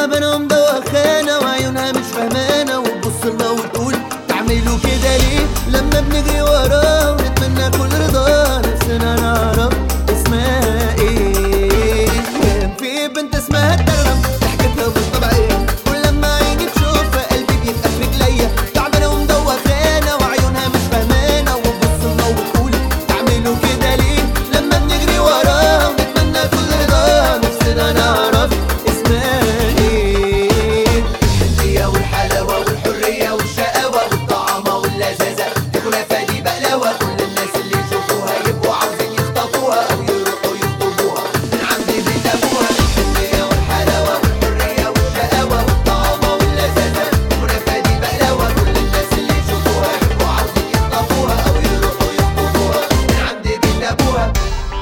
تعبانة ومدوخانة وعيونها مش فهمانة وتبص لنا وتقول تعملوا كده ليه لما بنجري وراه ونتمنى كل رضا نفسنا نعرف اسمها ايه كان في بنت اسمها ترم ضحكتها مش طبيعية كل لما عيني تشوفها قلبي بيبقى في رجليا تعبانة ومدوخانة وعيونها مش فهمانة وتبص لنا وتقول تعملوا كده ليه لما بنجري وراه ونتمنى كل رضا نفسنا نعرف اسمها ايه الحنية والحلاوة والحرية والشقاوة والطعامة واللذاذة تكون فادي بقلاوة كل الناس اللي يشوفوها يبقوا عاوزين يخطفوها أو يروحوا يخطبوها من عند بيت أبوها الحنية والحلاوة والحرية والشقاوة والطعامة واللذاذة تكون فادي بقلاوة كل الناس اللي يشوفوها يبقوا عاوزين يخطفوها أو يروحوا يخطبوها من عند بيت أبوها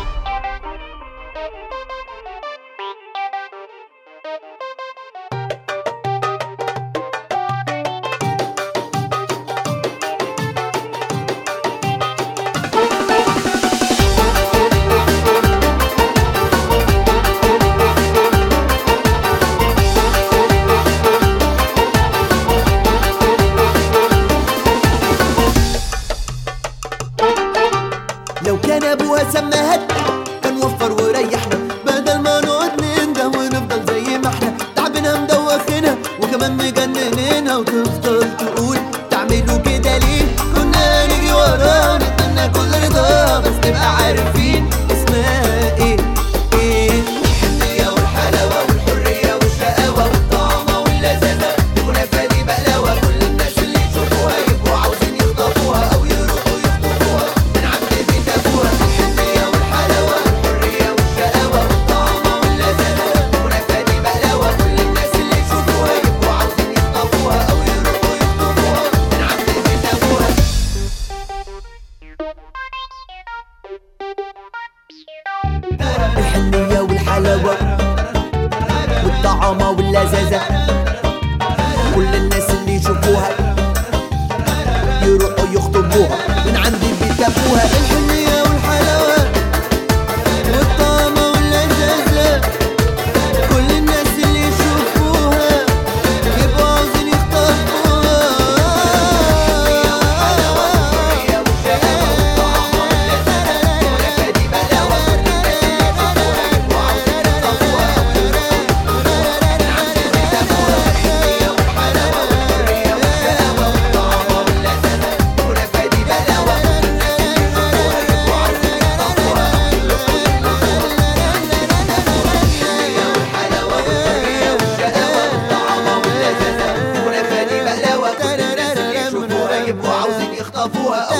لو كان ابوها سماها كان وفر وريحنا بدل ما نقعد ننده ونفضل زي ما احنا تعبنا مدوخنا وكمان مجنننا وتفضل تقول تعملوا كده ليه كنا نجري وراه نتمنى كل رضا بس نبقى عارفين اسمها ايه ايه الحنية والحلاوة والحرية والشقاوة والطعامة واللذاذة تكون فادي بقلاوة كل الناس اللي يشوفوها يبقوا عاوزين يخطفوها أو يروحوا يخطفوها من عند بيت أبوها الحنية والحلاوة والحرية والشقاوة والطعامة واللذاذة تكون فادي بقلاوة كل الناس اللي يشوفوها يبقوا عاوزين يخطفوها أو يروحوا يخطفوها من عند بيت أبوها الحنية والحلاوة والطعامة واللذاذة كل الناس اللي يشوفوها يروحوا يخطبوها من عند بيت ابوها الحنية والحلاوة والطعامة واللذاذة كل الناس اللي يشوفوها يبقوا عاوزين يخطبوها يبقوا عاوزين يخطفوها